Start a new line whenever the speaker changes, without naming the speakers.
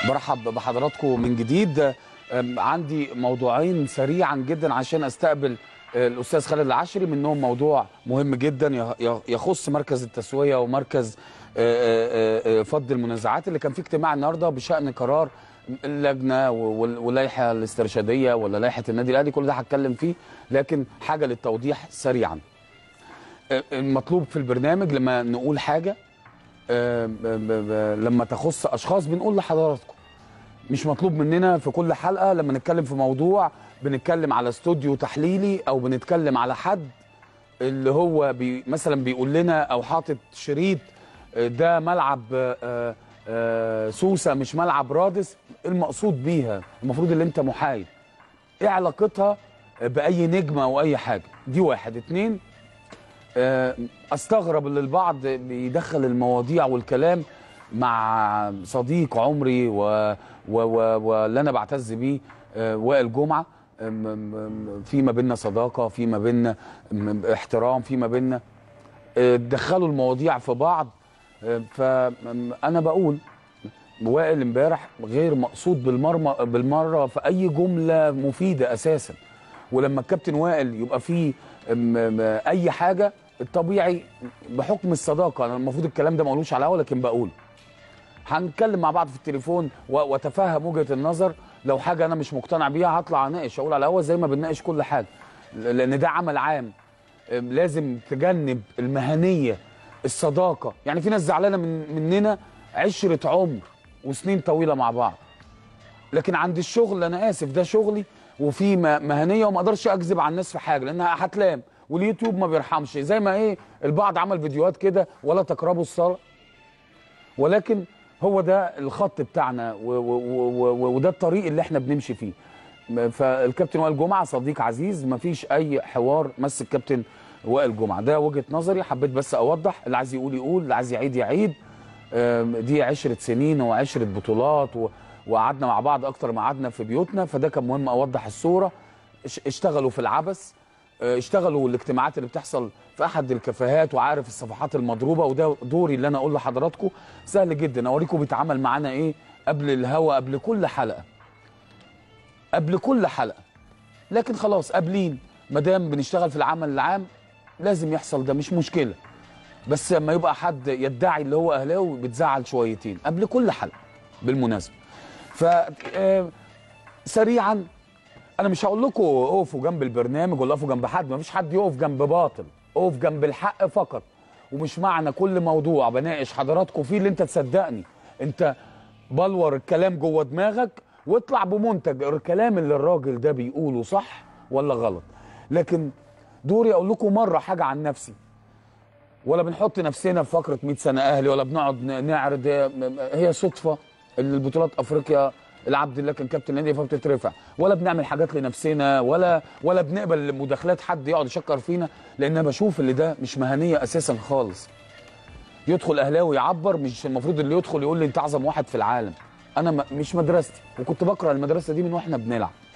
برحب بحضراتكم من جديد أم، عندي موضوعين سريعا جدا عشان استقبل آه، الاستاذ خالد العشري منهم موضوع مهم جدا يه- يه- يخص مركز التسويه ومركز آه، آه، آه، فض المنازعات اللي كان في اجتماع النهارده بشان قرار اللجنه وال- واللائحه الاسترشاديه ولا لائحه النادي الاهلي كل ده هتكلم فيه لكن حاجه للتوضيح سريعا آه، المطلوب في البرنامج لما نقول حاجه آه، ب- ب- ب- لما تخص اشخاص بنقول لحضراتكم مش مطلوب مننا في كل حلقه لما نتكلم في موضوع بنتكلم على استوديو تحليلي او بنتكلم على حد اللي هو بي مثلا بيقول لنا او حاطط شريط آه، ده ملعب آه، آه، سوسه مش ملعب رادس المقصود بيها المفروض اللي انت محايد ايه علاقتها باي نجمه او اي حاجه دي واحد اتنين آه، استغرب ان البعض بيدخل المواضيع والكلام مع صديق عمري و- و- و- واللي انا بعتز بيه آه، وائل جمعه أم- أم- في ما بيننا صداقه في ما بيننا م- احترام في ما بيننا آه، دخلوا المواضيع في بعض آه، فانا بقول وائل امبارح غير مقصود بالمرمى بالمره في اي جمله مفيده اساسا ولما الكابتن وائل يبقى فيه م- م- اي حاجه الطبيعي بحكم الصداقه انا المفروض الكلام ده ما اقولوش على الهوا لكن بقوله هنتكلم مع بعض في التليفون و- واتفهم وجهه النظر لو حاجه انا مش مقتنع بيها هطلع اناقش اقول على الهوا زي ما بنناقش كل حاجه لان ده عمل عام أم، لازم تجنب المهنيه الصداقه يعني في ناس زعلانه من مننا عشره عمر وسنين طويله مع بعض لكن عند الشغل انا اسف ده شغلي وفي م- مهنيه وما اقدرش اكذب على الناس في حاجه لانها هتلام واليوتيوب ما بيرحمش زي ما ايه البعض عمل فيديوهات كده ولا تقربوا الصلاه ولكن هو ده الخط بتاعنا و و و و وده الطريق اللي احنا بنمشي فيه م- فالكابتن وائل جمعه صديق عزيز ما فيش اي حوار مس الكابتن وائل جمعه ده وجهه نظري حبيت بس اوضح اللي عايز يقول يقول اللي عايز يعيد يعيد آم، دي عشرة سنين وعشرة بطولات و... وقعدنا مع بعض اكتر ما قعدنا في بيوتنا فده كان مهم اوضح الصوره اش- اشتغلوا في العبث اه، اشتغلوا الاجتماعات اللي بتحصل في احد الكافيهات وعارف الصفحات المضروبه وده دوري اللي انا اقول لحضراتكم سهل جدا اوريكم بيتعامل معانا ايه قبل الهوا قبل كل حلقه قبل كل حلقه لكن خلاص قابلين ما دام بنشتغل في العمل العام لازم يحصل ده مش مشكله بس لما يبقى حد يدعي اللي هو اهلاوي بتزعل شويتين قبل كل حلقه بالمناسبه ف آه، سريعا انا مش هقول لكم اقفوا جنب البرنامج ولا اقفوا جنب حد مفيش حد يقف جنب باطل اقف جنب الحق فقط ومش معنى كل موضوع بناقش حضراتكم فيه اللي انت تصدقني انت بلور الكلام جوه دماغك واطلع بمنتج الكلام اللي الراجل ده بيقوله صح ولا غلط لكن دوري اقول لكم مره حاجه عن نفسي ولا بنحط نفسنا في فقره 100 سنه اهلي ولا بنقعد ن- نعرض هي صدفه ان البطولات افريقيا العبد الله كان كابتن النادي فبتترفع ولا بنعمل حاجات لنفسنا ولا ولا بنقبل مداخلات حد يقعد يشكر فينا لان انا بشوف اللي ده مش مهنيه اساسا خالص يدخل اهلاوي يعبر مش المفروض اللي يدخل يقول لي انت اعظم واحد في العالم انا م- مش مدرستي وكنت بكره المدرسه دي من واحنا بنلعب